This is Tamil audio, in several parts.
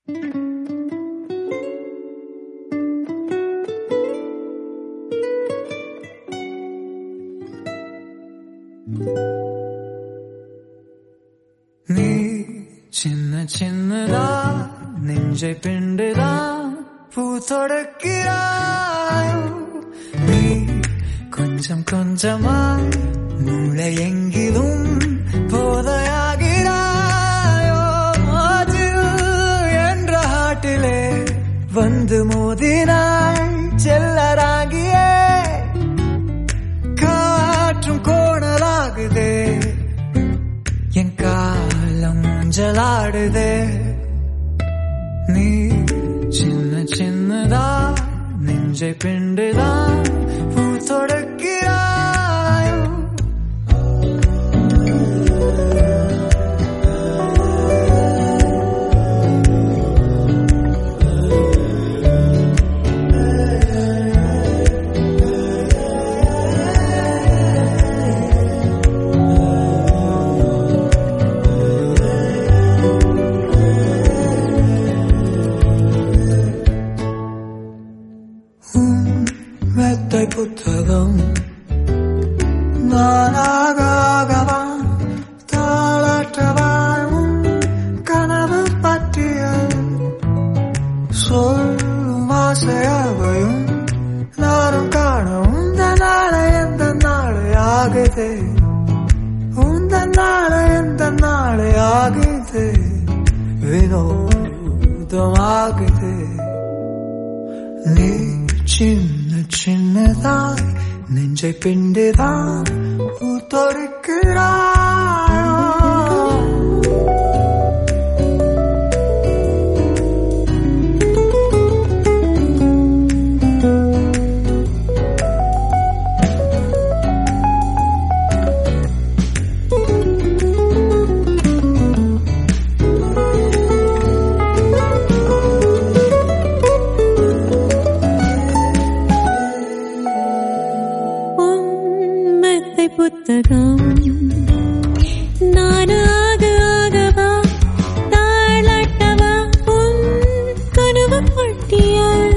நீ சின்ன சின்னதா நெஞ்சை பிண்டுதா பூ தொடக்கிறாய் நீ கொஞ்சம் கொஞ்சமா மூளை எங்கிலும் போதையாகிறாயோ அது என்ற ஹாட்டிலே வந்து மோதினாய் செல்லராகியே காற்றும் கோணலாகுதே என் காலம் ஜலாடுதே நீ சின்ன சின்னதா நெஞ்சை பிண்டுதா பூ தொடக்கிறாயோ மெத்தை புத்தகம் நானாகவா தாளாற்றவாழும் கனவு பற்றியல் சொல்லும் ஆசையாவையும் நானும் காண உந்த நாளை எந்த நாளை ஆகுது உந்த நாளை எந்த நாளை ஆகுது வினோதமாகுது நீ சின்ன சின்னதாய் நெஞ்சை பிண்டுதான் ஊத்தொடுக்கிறாய் உண்மத்தை புத்தகம் நானாக ஆகவா தாளாட்டவா உன் கனவு பட்டியல்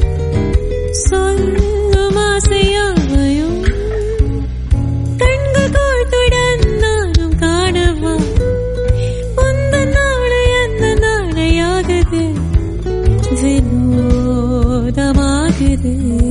சொல்லும் ஆசையாவையும் கண்கள் கோர்த்துடன் நானும் காணவா உந்த நாளை அந்த நாளையாகுது வினோதமாகுது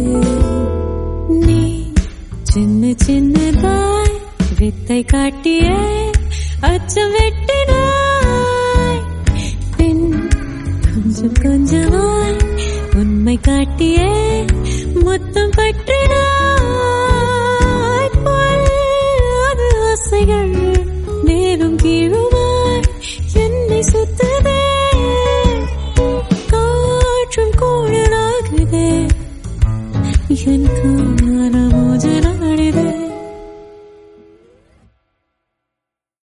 நீ சின்ன சின்னதாய் வித்தை காட்டிய அச்சம் வெட்டினாய் பின் கொஞ்சம் கொஞ்சமாய் உண்மை காட்டிய முத்தம் பற்றினாய் பொல்லாத ஆசைகள் மேலும் கீழுமாய் என்னை சுத்ததே காற்றும் கூடலாகுதே என் காண மோஜனா